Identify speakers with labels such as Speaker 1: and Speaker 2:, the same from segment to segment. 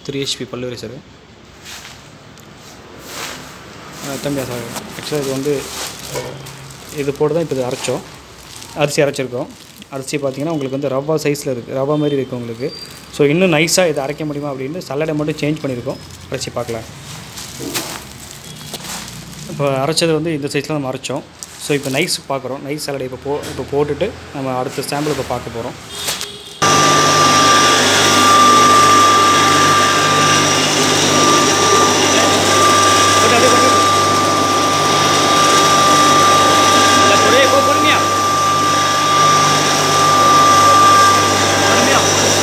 Speaker 1: Three HP பல்லு sir தம்பி sir ஆக்சுவலாக இது வந்து அஹ், இது போட்டு தான் இப்போ இது அரைச்சோம் அரிசி அரைச்சிருக்கோம் அரிசி பார்த்தீங்கன்னா உங்களுக்கு வந்து ரவா சைஸில் இருக்குது ரவா மாதிரி இருக்குது உங்களுக்கு ஸோ இன்னும் நைஸாக இதை அரைக்க முடியுமா அப்படின்னு சல்லடை மட்டும் சேஞ்ச் பண்ணியிருக்கோம் அரைச்சி பார்க்கலாம் இப்போ அரைச்சது வந்து இந்த சைஸில் நம்ம அரைச்சோம் ஸோ இப்போ நைஸ் பார்க்குறோம் நைஸ் சலடை இப்போ போ இப்போ போட்டுட்டு நம்ம அடுத்த சாம்பிள் இப்போ பார்க்க போகிறோம் பொறுமையா பொறுமையா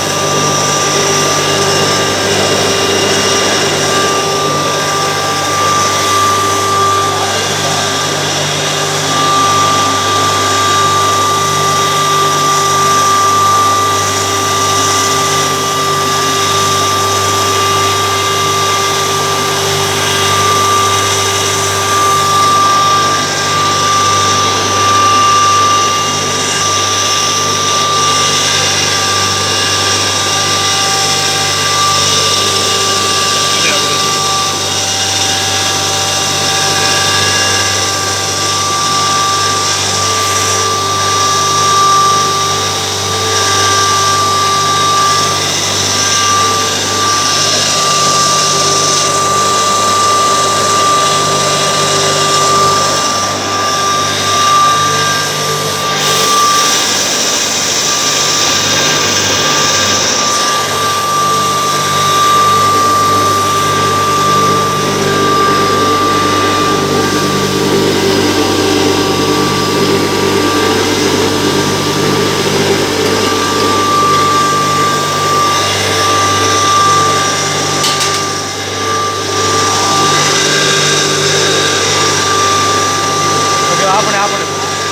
Speaker 1: ஓகே ஆஃப் பண்ணு ஆஃப் பண்ணு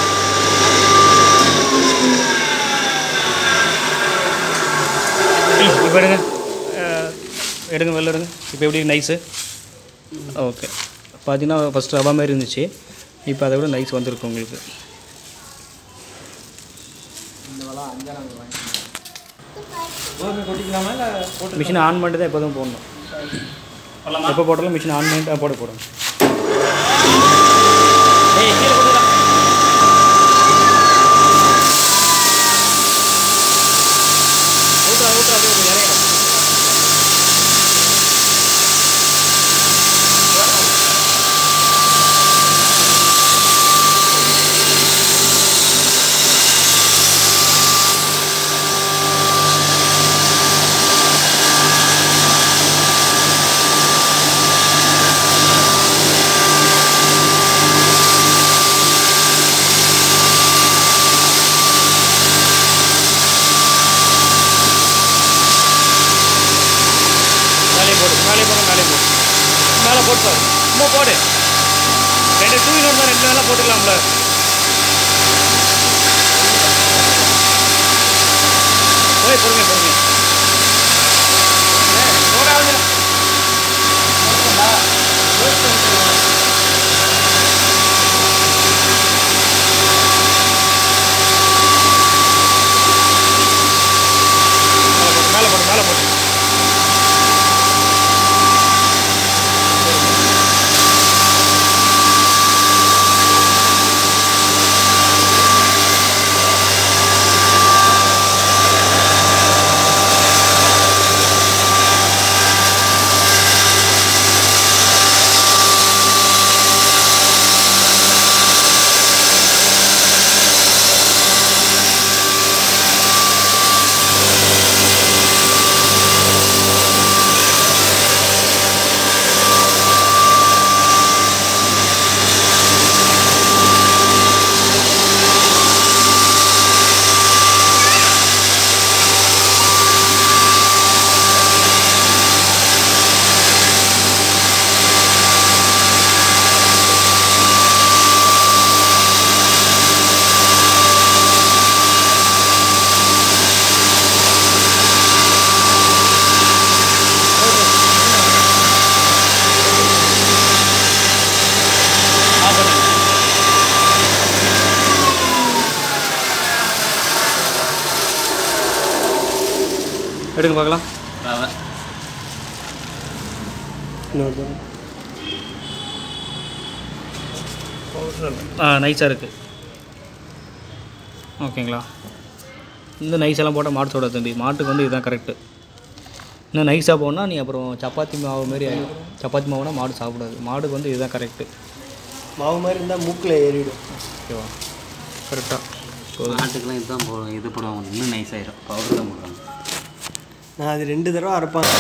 Speaker 1: இப்போ எடுங்க அஹ், எடுங்க வெளில எடுங்க இப்போ எப்படி நைஸு ஓகே பார்த்தீங்கன்னா ஃபஸ்ட் ரவா மாதிரி இருந்துச்சு இப்போ அதை விட நைஸ் வந்திருக்கு உங்களுக்கு
Speaker 2: கொட்டிக்கலாமா இல்லை போட்டு
Speaker 1: மிஷின் ஆன் பண்ணிட்டு தான் எப்போதும் போடணும் எப்போ போட்டாலும் மிஷின் ஆன் பண்ணிட்டு தான் போட போடணும்
Speaker 2: ஏய் கீழே போட்டுக்கலாம்
Speaker 1: ஊற்றுறா ஊற்றுறா அப்படியே ஒரு இறங்க மேலே போடு மேலே போடு மேலே போடு மேலே போட்டு பாரு சும்மா போடு ரெண்டு டூ வீலர் தான் ரெண்டு வேலை போட்டுக்கலாம்ல போய் பொறுமை பொறுமை போடாது மேலே போடு மேலே போடு எடுங்க பார்க்கலாம்
Speaker 2: ரவை இன்னொரு தடவை.
Speaker 1: நைஸாக இருக்குது ஓகேங்களா இந்த நைஸ் எல்லாம் போட்டால் மாடு சாப்பிட தம்பி மாட்டுக்கு வந்து இதுதான் கரெக்டு இன்னும் நைஸாக போனால் நீ அப்புறம் சப்பாத்தி மாவு மாரி ஆயிடும் சப்பாத்தி மாவுனா மாடு சாப்பிடாது மாடுக்கு வந்து இதுதான் கரெக்டு
Speaker 2: மாவு மாதிரி இருந்தால் மூக்கில் ஏறிடும்
Speaker 1: ஓகேவா கரெக்டாக
Speaker 3: மாட்டுக்கெல்லாம் இதுதான் போடுவோம் இது போடுவாங்க இன்னும் நைஸ் ஆயிரும் பவுடர் தான் போடுவாங்க
Speaker 2: நான் அது ரெண்டு தடவை அரைப்பாங்க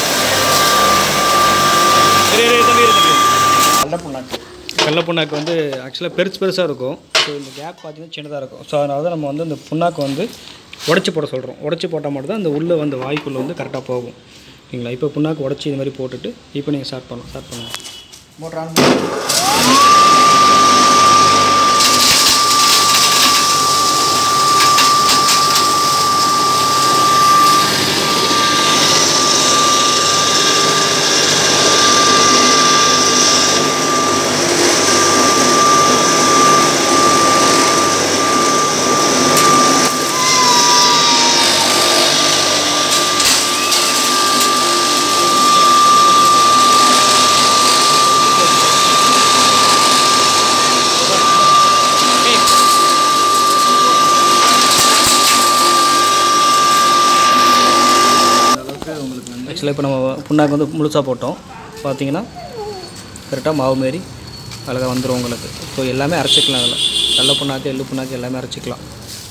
Speaker 1: கடல புண்ணாக்கு கடல புண்ணாக்கு வந்து ஆக்சுவலாக பெருசு பெருசாக இருக்கும் ஸோ இந்த கேப் பார்த்தீங்கன்னா சின்னதாக இருக்கும் ஸோ அதனால தான் நம்ம வந்து இந்த புண்ணாக்கு வந்து உடச்சி போட சொல்கிறோம் உடச்சி போட்டால் மட்டும் தான் இந்த உள்ளே வந்து வாய்க்குள்ளே வந்து கரெக்டாக போகும் ஓகேங்களா இப்போ புண்ணாக்கு உடச்சி இது மாதிரி போட்டுட்டு இப்போ நீங்கள் ஸ்டார்ட் பண்ணலாம் ஸ்டார்ட் பண்ணுங்கள் மோட்டர் ஆன் ஆக்சுவலாக இப்போ நம்ம புண்ணாக்கு வந்து முழுசாக போட்டோம் பார்த்தீங்கன்னா கரெக்டாக மாவு மாரி அழகாக வந்துடும் உங்களுக்கு ஸோ எல்லாமே அரைச்சிக்கலாம் அதில் கடல புண்ணாக்கு எள்ளு புண்ணாக்கு எல்லாமே அரைச்சிக்கலாம்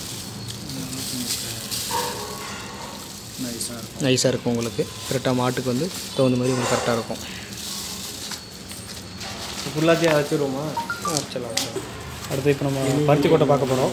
Speaker 1: நைஸாக இருக்கும் உங்களுக்கு கரெக்டாக மாட்டுக்கு வந்து தகுந்த மாதிரி உங்களுக்கு கரெக்டாக இருக்கும்
Speaker 2: ஃபுல்லாத்தையும் அரைச்சிடுவோமா
Speaker 1: அரைச்சலாம் அரைச்சலாம் அடுத்து இப்போ நம்ம பருத்தி கொட்டை பார்க்க போகிறோம்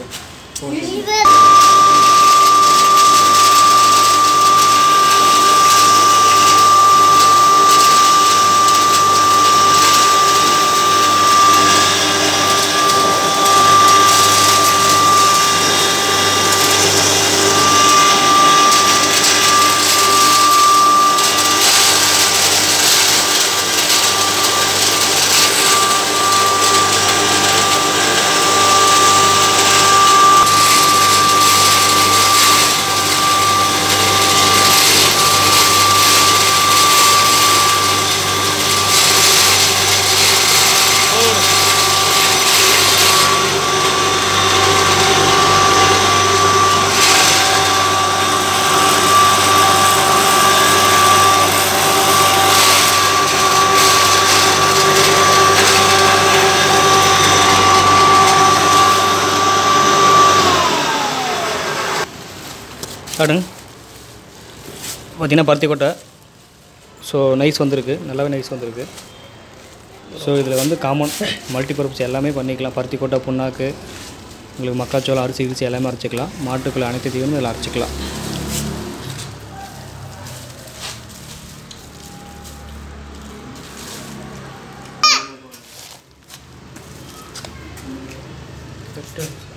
Speaker 1: காடுங்க பார்த்தீங்கன்னா பருத்தி கொட்டை ஸோ நைஸ் வந்திருக்கு நல்லாவே நைஸ் வந்திருக்கு ஸோ இதில் வந்து காமன் மல்டிபர்பஸ் எல்லாமே பண்ணிக்கலாம் பருத்தி கொட்டை புண்ணாக்கு உங்களுக்கு மக்காச்சோளம் அரிசி கிரிசி எல்லாமே அரைச்சிக்கலாம் மாட்டுக்குள்ள அனைத்து தீவனும் இதில் அரைச்சிக்கலாம் கரெக்டாக